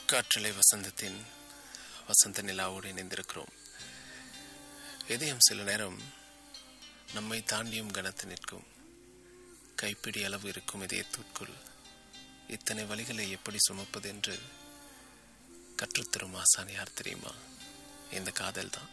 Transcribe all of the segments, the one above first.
காற்றலை வசந்தத்தின் வசந்த நிலாவோடு இணைந்திருக்கிறோம் இதயம் சில நேரம் நம்மை தாண்டியும் கனத்து நிற்கும் கைப்பிடி அளவு இருக்கும் இதயத்திற்குள் இத்தனை வழிகளை எப்படி சுமப்பது என்று கற்றுத்தரும் ஆசான் யார் தெரியுமா இந்த காதல் தான்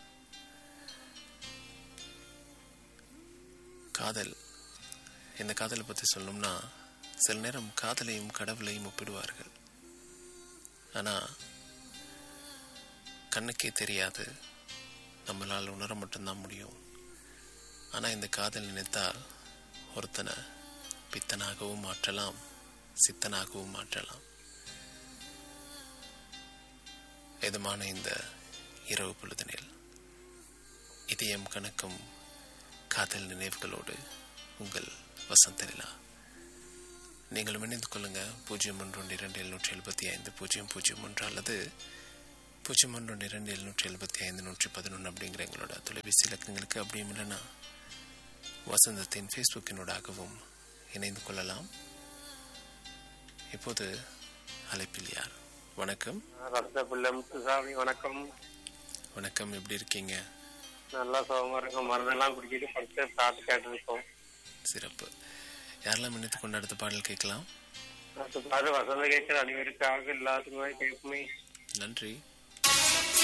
காதல் இந்த காதலை பற்றி சொல்லணும்னா சில நேரம் காதலையும் கடவுளையும் ஒப்பிடுவார்கள் ஆனால் கண்ணுக்கே தெரியாது நம்மளால் உணர மட்டும்தான் முடியும் ஆனால் இந்த காதல் நினைத்தால் ஒருத்தனை பித்தனாகவும் மாற்றலாம் சித்தனாகவும் மாற்றலாம் இதமான இந்த இரவு பொழுதினில் இதயம் கணக்கும் காதல் நினைவுகளோடு உங்கள் வசந்த நிலா நீங்களும் இணைந்து கொள்ளுங்க பூஜ்ஜியம் ஒன்று ஒன்று இரண்டு எழுநூற்றி எழுபத்தி ஐந்து பூஜ்ஜியம் பூஜ்ஜியம் ஒன்று அல்லது பூஜ்ஜியம் ஒன்று ஒன்று இரண்டு எழுநூற்றி எழுபத்தி ஐந்து நூற்றி பதினொன்று அப்படிங்கிற எங்களோட தொலைபேசி இலக்கங்களுக்கு அப்படியும் இல்லைன்னா வசந்தத்தின் ஃபேஸ்புக்கினூடாகவும் இணைந்து கொள்ளலாம் இப்போது அழைப்பில் யார் வணக்கம் ரத்தபிள்ளை முத்துசாமி வணக்கம் வணக்கம் எப்படி இருக்கீங்க நல்லா சுகமா இருக்கும் மருந்தெல்லாம் குடிக்கிட்டு படுத்து பாட்டு கேட்டிருக்கோம் சிறப்பு யாரெல்லாம் இணைத்து கொண்டு அடுத்த பாடல் கேட்கலாம் அடுத்த பாடு வசந்த கேட்கிற அனைவருக்காக எல்லாத்துக்குமே கேட்குமே நன்றி